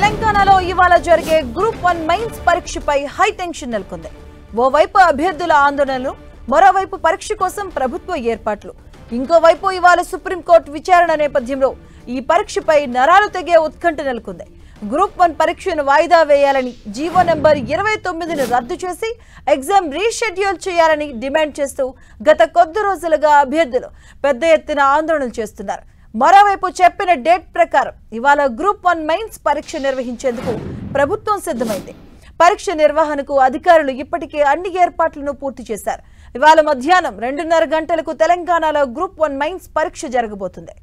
తెలంగాణలో ఇవాళ జరిగే గ్రూప్ వన్ మైన్స్ పరీక్షపై హై టెన్షన్ నెలకొంది ఓవైపు అభ్యర్థుల ఆందోళనలు మరోవైపు పరీక్ష కోసం ప్రభుత్వ ఏర్పాట్లు ఇంకోవైపు ఇవాళ సుప్రీంకోర్టు విచారణ నేపథ్యంలో ఈ పరీక్షపై నరాలు తెగే ఉత్కంఠ నెలకొంది గ్రూప్ వన్ పరీక్షను వాయిదా వేయాలని జీవో నెంబర్ ఇరవై తొమ్మిదిని రద్దు చేసి ఎగ్జామ్ రీషెడ్యూల్ చేయాలని డిమాండ్ చేస్తూ గత కొద్ది రోజులుగా అభ్యర్థులు పెద్ద ఎత్తున ఆందోళనలు చేస్తున్నారు మరోవైపు చెప్పిన డేట్ ప్రకారం ఇవాళ గ్రూప్ వన్ మైన్స్ పరీక్ష నిర్వహించేందుకు ప్రభుత్వం సిద్ధమైంది పరీక్ష నిర్వహణకు అధికారులు ఇప్పటికే అన్ని ఏర్పాట్లను పూర్తి చేశారు ఇవాళ మధ్యాహ్నం రెండున్నర గంటలకు తెలంగాణలో గ్రూప్ వన్ మైన్స్ పరీక్ష జరగబోతుంది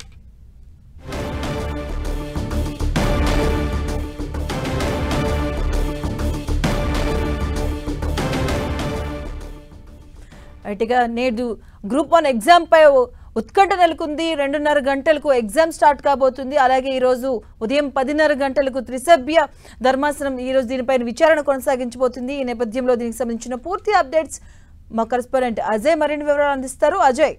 అటుగా నేడు గ్రూప్ వన్ ఎగ్జామ్ పై ఉత్కంఠ నెలకొంది రెండున్నర గంటలకు ఎగ్జామ్ స్టార్ట్ కాబోతుంది అలాగే ఈ రోజు ఉదయం పదిన్నర గంటలకు త్రిసభ్య ధర్మాసనం ఈ రోజు దీనిపైన విచారణ కొనసాగించబోతుంది ఈ నేపథ్యంలో దీనికి సంబంధించిన పూర్తి అప్డేట్స్ మా కరెస్పాండెంట్ అజయ్ మరిన్ని వివరాలు అందిస్తారు అజయ్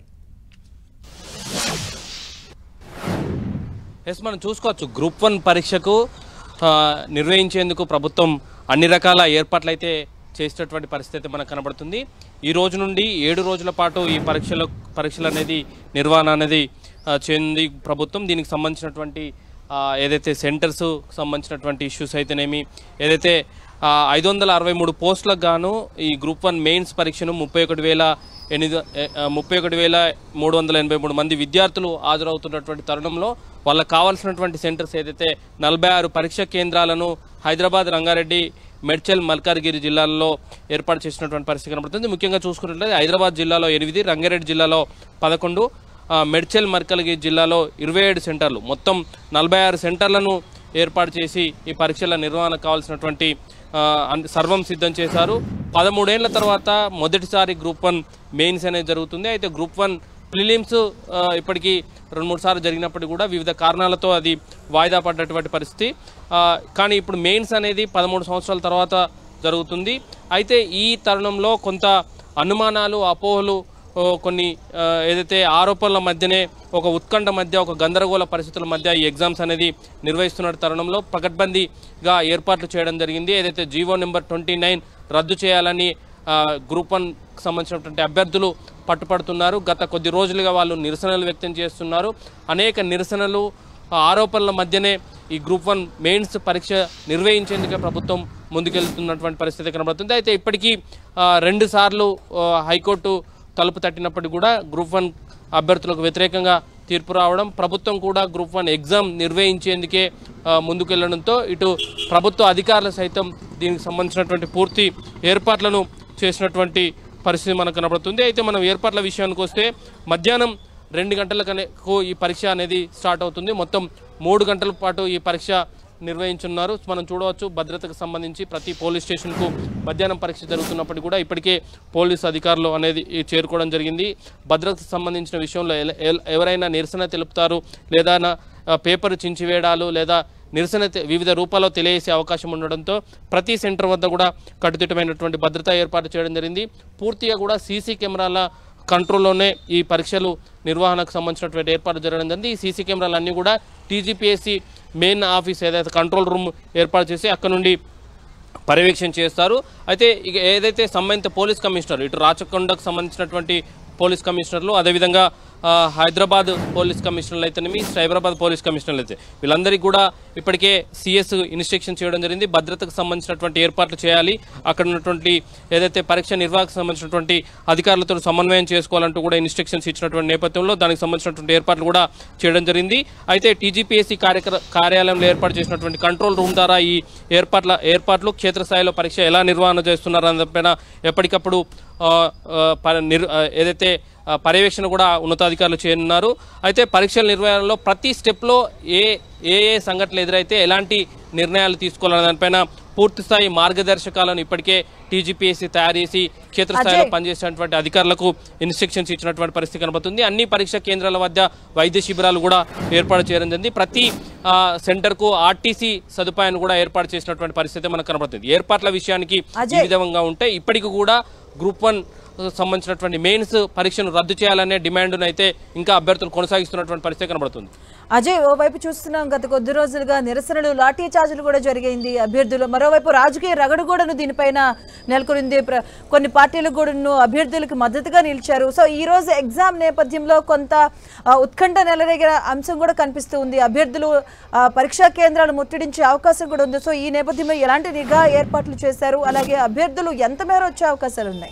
ఎస్ మనం చూసుకోవచ్చు గ్రూప్ వన్ పరీక్షకు ఆ, నిర్వహించేందుకు ప్రభుత్వం అన్ని రకాల ఏర్పాట్లు అయితే చేసేటటువంటి పరిస్థితి అయితే మనకు కనబడుతుంది ఈ రోజు నుండి ఏడు రోజుల పాటు ఈ పరీక్షల పరీక్షలు అనేది నిర్వహణ అనేది ఆ, చేయంది ప్రభుత్వం దీనికి సంబంధించినటువంటి ఆ, ఏదైతే సెంటర్స్ సంబంధించినటువంటి ఇష్యూస్ అయితేనేమి ఏదైతే ఐదు వందల అరవై మూడు పోస్టులకు గాను ఈ గ్రూప్ వన్ మెయిన్స్ పరీక్షను ముప్పై ఒకటి వేల ఎనిమిది ఆ, ముప్పై ఒకటి వేల మూడు వందల ఎనభై మూడు మంది విద్యార్థులు హాజరవుతున్నటువంటి తరుణంలో వాళ్ళకి కావాల్సినటువంటి సెంటర్స్ ఏదైతే నలభై ఆరు పరీక్ష కేంద్రాలను హైదరాబాద్ రంగారెడ్డి మెడ్చల్ మల్కార్గిరి జిల్లాల్లో ఏర్పాటు చేసినటువంటి పరిస్థితి కనబడుతుంది ముఖ్యంగా చూసుకున్నట్లయితే హైదరాబాద్ జిల్లాలో ఎనిమిది రంగారెడ్డి జిల్లాలో పదకొండు ఆ, మెడ్చల్ మల్కార్గిరి జిల్లాలో ఇరవై ఏడు సెంటర్లు మొత్తం నలభై ఆరు సెంటర్లను ఏర్పాటు చేసి ఈ పరీక్షల నిర్వహణకు కావాల్సినటువంటి ఆ, అన్- సర్వం సిద్ధం చేశారు పదమూడేళ్ల తర్వాత మొదటిసారి గ్రూప్ వన్ మెయిన్స్ అనేది జరుగుతుంది అయితే గ్రూప్ వన్ ప్రిలిమ్స్ ఆ, ఇప్పటికీ రెండు మూడు సార్లు జరిగినప్పటికీ కూడా వివిధ కారణాలతో అది వాయిదా పడ్డటువంటి పరిస్థితి ఆ, కానీ ఇప్పుడు మెయిన్స్ అనేది పదమూడు సంవత్సరాల తర్వాత జరుగుతుంది అయితే ఈ తరుణంలో కొంత అనుమానాలు అపోహలు ఓ, కొన్ని ఆ, ఏదైతే ఆరోపణల మధ్యనే ఒక ఉత్కంఠ మధ్య ఒక గందరగోళ పరిస్థితుల మధ్య ఈ ఎగ్జామ్స్ అనేది నిర్వహిస్తున్న తరుణంలో పకడ్బందీగా ఏర్పాట్లు చేయడం జరిగింది ఏదైతే జీవో నెంబర్ ట్వంటీ నైన్ రద్దు చేయాలని ఆ, గ్రూప్ వన్ సంబంధించినటువంటి అభ్యర్థులు పట్టుపడుతున్నారు గత కొద్ది రోజులుగా వాళ్ళు నిరసనలు వ్యక్తం చేస్తున్నారు అనేక నిరసనలు ఆ ఆరోపణల మధ్యనే ఈ గ్రూప్ వన్ మెయిన్స్ పరీక్ష నిర్వహించేందుకే ప్రభుత్వం ముందుకెళ్తున్నటువంటి పరిస్థితి కనబడుతుంది అయితే ఇప్పటికీ ఆ, రెండు సార్లు ఆ, హైకోర్టు తలుపు తట్టినప్పటికీ కూడా గ్రూప్ వన్ అభ్యర్థులకు వ్యతిరేకంగా తీర్పు రావడం ప్రభుత్వం కూడా గ్రూప్ వన్ ఎగ్జామ్ నిర్వహించేందుకే ఆ, ముందుకెళ్లడంతో ఇటు ప్రభుత్వ అధికారులు సైతం దీనికి సంబంధించినటువంటి పూర్తి ఏర్పాట్లను చేసినటువంటి పరిస్థితి మనకు కనబడుతుంది అయితే మనం ఏర్పాట్ల విషయానికి వస్తే మధ్యాహ్నం రెండు గంటలకు ఈ పరీక్ష అనేది స్టార్ట్ అవుతుంది మొత్తం మూడు గంటల పాటు ఈ పరీక్ష నిర్వహించున్నారు మనం చూడవచ్చు భద్రతకు సంబంధించి ప్రతి పోలీస్ స్టేషన్కు మధ్యాహ్నం పరీక్ష జరుగుతున్నప్పటికీ కూడా ఇప్పటికే పోలీస్ అధికారులు అనేది ఈ చేరుకోవడం జరిగింది భద్రతకు సంబంధించిన విషయంలో ఎల- ఎల- ఎవరైనా నిరసన తెలుపుతారు లేదా నా- ఆ, పేపర్ చించివేయడాలు లేదా నిరసన తె- వివిధ రూపాల్లో తెలియజేసే అవకాశం ఉండడంతో ప్రతి సెంటర్ వద్ద కూడా కట్టుదిట్టమైనటువంటి భద్రతా ఏర్పాటు చేయడం జరిగింది పూర్తిగా కూడా సీసీ కెమెరాల కంట్రోల్లోనే ఈ పరీక్షలు నిర్వహణకు సంబంధించినటువంటి ఏర్పాటు జరగడం జరిగింది ఈ సీసీ కెమెరాలు అన్నీ కూడా టీజీపీఎస్సీ మెయిన్ ఆఫీస్ ఏదైతే కంట్రోల్ రూమ్ ఏర్పాటు చేసి అక్కడ నుండి పర్యవేక్షణ చేస్తారు అయితే ఇక ఏదైతే సంబంధిత పోలీస్ కమిషనర్ ఇటు రాచకొండకు సంబంధించినటువంటి పోలీస్ కమిషనర్లు అదేవిధంగా ఆ, హైదరాబాద్ పోలీస్ కమిషనర్లు అయితేనేమి సైబరాబాద్ పోలీస్ కమిషనర్లు అయితే వీళ్ళందరికీ కూడా ఇప్పటికే సిఎస్ ఇన్స్ట్రక్షన్ చేయడం జరిగింది భద్రతకు సంబంధించినటువంటి ఏర్పాట్లు చేయాలి అక్కడ ఉన్నటువంటి ఏదైతే పరీక్ష నిర్వాహకు సంబంధించినటువంటి అధికారులతో సమన్వయం చేసుకోవాలంటూ కూడా ఇన్స్ట్రక్షన్స్ ఇచ్చినటువంటి నేపథ్యంలో దానికి సంబంధించినటువంటి ఏర్పాట్లు కూడా చేయడం జరిగింది అయితే టీజీపీఎస్సీ కార్యక్ర కార్యాలయంలో ఏర్పాటు చేసినటువంటి కంట్రోల్ రూమ్ ద్వారా ఈ ఏర్పాట్ల ఏర్పాట్లు క్షేత్రస్థాయిలో పరీక్ష ఎలా నిర్వహణ చేస్తున్నారు అన్న దానిపైన ఎప్పటికప్పుడు ఆ, ఆ, ప- నిర్- ఆ, ఏదైతే ఆ, పర్యవేక్షణ కూడా ఉన్నతాధికారులు చేయనున్నారు అయితే పరీక్షల నిర్వహణలో ప్రతి స్టెప్లో ఏ ఏ ఏ సంఘటనలు ఎదురైతే ఎలాంటి నిర్ణయాలు తీసుకోవాలనే దానిపైన పూర్తి స్థాయి మార్గదర్శకాలను ఇప్పటికే టీజీపీఎస్సీ తయారు చేసి క్షేత్రస్థాయిలో అజయ్. పనిచేసినటువంటి అధికారులకు ఇన్స్ట్రక్షన్స్ ఇచ్చినటువంటి పరిస్థితి కనబడుతుంది అన్ని పరీక్షా కేంద్రాల వద్ద వైద్య శిబిరాలు కూడా ఏర్పాటు చేయడం జరిగింది ప్రతి ఆ, సెంటర్కు ఆర్టీసీ సదుపాయాన్ని కూడా ఏర్పాటు చేసినటువంటి పరిస్థితి మనకు కనబడుతుంది ఏర్పాట్ల విషయానికి ఈ అజయ్. విధంగా ఉంటే ఇప్పటికి కూడా గ్రూప్ వన్ సంబంధించినటువంటి మెయిన్స్ పరీక్షను రద్దు చేయాలనే డిమాండ్ను అయితే ఇంకా అభ్యర్థులు కొనసాగిస్తున్నటువంటి పరిస్థితి కనబడుతుంది అజయ్ ఓవైపు చూస్తున్నాం గత కొద్ది రోజులుగా నిరసనలు లాఠీ చార్జీలు కూడా జరిగింది అభ్యర్థులు మరోవైపు రాజకీయ రగడు కూడాను దీనిపైన నెలకొనింది ప్ర- కొన్ని పార్టీలు కూడాను అభ్యర్థులకు మద్దతుగా నిలిచారు సో ఈ రోజు ఎగ్జామ్ నేపథ్యంలో కొంత ఆ, ఉత్కంఠ నెలరేగిన అంశం కూడా కనిపిస్తూ ఉంది అభ్యర్థులు ఆ, పరీక్షా కేంద్రాలు ముట్టడించే అవకాశం కూడా ఉంది సో ఈ నేపథ్యంలో ఎలాంటి నిఘా ఏర్పాట్లు చేశారు అలాగే అభ్యర్థులు ఎంత మేర వచ్చే అవకాశాలు ఉన్నాయి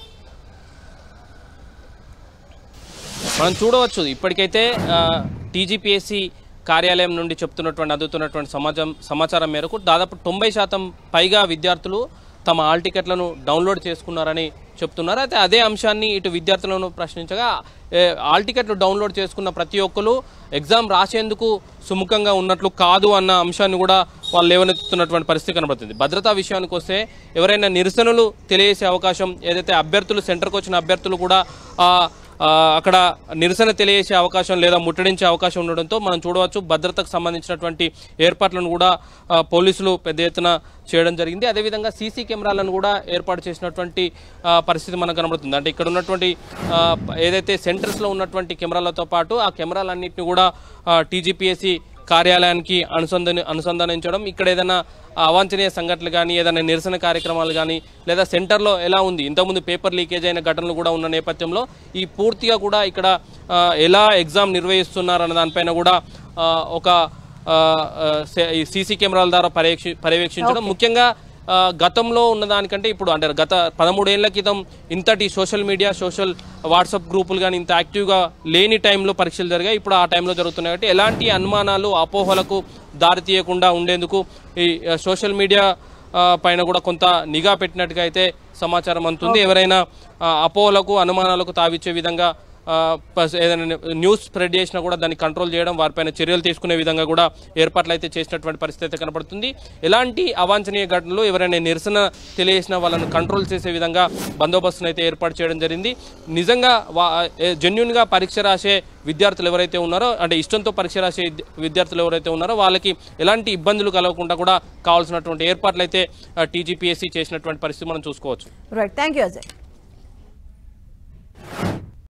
మనం చూడవచ్చు ఇప్పటికైతే టీజీపీఎస్సి కార్యాలయం నుండి చెప్తున్నటువంటి అందుతున్నటువంటి సమాజం సమాచారం మేరకు దాదాపు తొంభై శాతం పైగా విద్యార్థులు తమ హాల్ టికెట్లను డౌన్లోడ్ చేసుకున్నారని చెప్తున్నారు అయితే అదే అంశాన్ని ఇటు విద్యార్థులను ప్రశ్నించగా ఏ, హాల్ టికెట్లు డౌన్లోడ్ చేసుకున్న ప్రతి ఒక్కరు ఎగ్జామ్ రాసేందుకు సుముఖంగా ఉన్నట్లు కాదు అన్న అంశాన్ని కూడా వాళ్ళు లేవనెత్తుతున్నటువంటి పరిస్థితి కనబడుతుంది భద్రతా విషయానికి వస్తే ఎవరైనా నిరసనలు తెలియజేసే అవకాశం ఏదైతే అభ్యర్థులు సెంటర్కి వచ్చిన అభ్యర్థులు కూడా ఆ, ఆ, అక్కడ నిరసన తెలియజేసే అవకాశం లేదా ముట్టడించే అవకాశం ఉండడంతో మనం చూడవచ్చు భద్రతకు సంబంధించినటువంటి ఏర్పాట్లను కూడా ఆ, పోలీసులు పెద్ద ఎత్తున చేయడం జరిగింది అదేవిధంగా సీసీ కెమెరాలను కూడా ఏర్పాటు చేసినటువంటి ఆ, పరిస్థితి మనకు కనబడుతుంది అంటే ఇక్కడ ఉన్నటువంటి ఆ, ఏదైతే సెంటర్స్లో ఉన్నటువంటి కెమెరాలతో పాటు ఆ కెమెరాలన్నింటినీ కూడా టీజీపీఎస్సి కార్యాలయానికి అనుసంధాని అనుసంధానించడం ఇక్కడ ఏదైనా అవాంఛనీయ సంఘటనలు కానీ ఏదైనా నిరసన కార్యక్రమాలు కానీ లేదా సెంటర్లో ఎలా ఉంది ఇంతకుముందు పేపర్ లీకేజ్ అయిన ఘటనలు కూడా ఉన్న నేపథ్యంలో ఈ పూర్తిగా కూడా ఇక్కడ ఆ, ఎలా ఎగ్జామ్ నిర్వహిస్తున్నారు అన్న దానిపైన కూడా ఆ, ఒక ఆ, ఆ, సే- ఈ సీసీ కెమెరాల ద్వారా పర్యవేక్షి పర్యవేక్షించడం ముఖ్యంగా ఆ, గతంలో ఉన్నదానికంటే ఇప్పుడు అంటే గత పదమూడేళ్ల క్రితం ఇంతటి సోషల్ మీడియా సోషల్ వాట్సాప్ గ్రూపులు కానీ ఇంత యాక్టివ్గా లేని టైంలో పరీక్షలు జరిగాయి ఇప్పుడు ఆ టైంలో జరుగుతున్నాయి కాబట్టి ఎలాంటి అనుమానాలు అపోహలకు దారి తీయకుండా ఉండేందుకు ఈ ఆ, సోషల్ మీడియా ఆ, పైన కూడా కొంత నిఘా పెట్టినట్టుగా అయితే సమాచారం అందుతుంది ఎవరైనా ఆ, అపోహలకు అనుమానాలకు తావిచ్చే విధంగా ఆ, పస్- ఏదైనా న్యూస్ స్ప్రెడ్ చేసినా కూడా దాన్ని కంట్రోల్ చేయడం వారిపైన చర్యలు తీసుకునే విధంగా కూడా ఏర్పాట్లు అయితే చేసినటువంటి పరిస్థితి అయితే కనబడుతుంది ఎలాంటి అవాంఛనీయ ఘటనలు ఎవరైనా నిరసన తెలియజేసిన వాళ్ళని కంట్రోల్ చేసే విధంగా బందోబస్తును అయితే ఏర్పాటు చేయడం జరిగింది నిజంగా వా జెన్యున్గా పరీక్ష రాసే విద్యార్థులు ఎవరైతే ఉన్నారో అంటే ఇష్టంతో పరీక్ష రాసే విద్య- విద్యార్థులు ఎవరైతే ఉన్నారో వాళ్ళకి ఎలాంటి ఇబ్బందులు కలగకుండా కూడా కావాల్సినటువంటి ఏర్పాట్లు అయితే టీజీపీఎస్సీ చేసినటువంటి పరిస్థితి మనం చూసుకోవచ్చు రైట్ థ్యాంక్ యూ అజయ్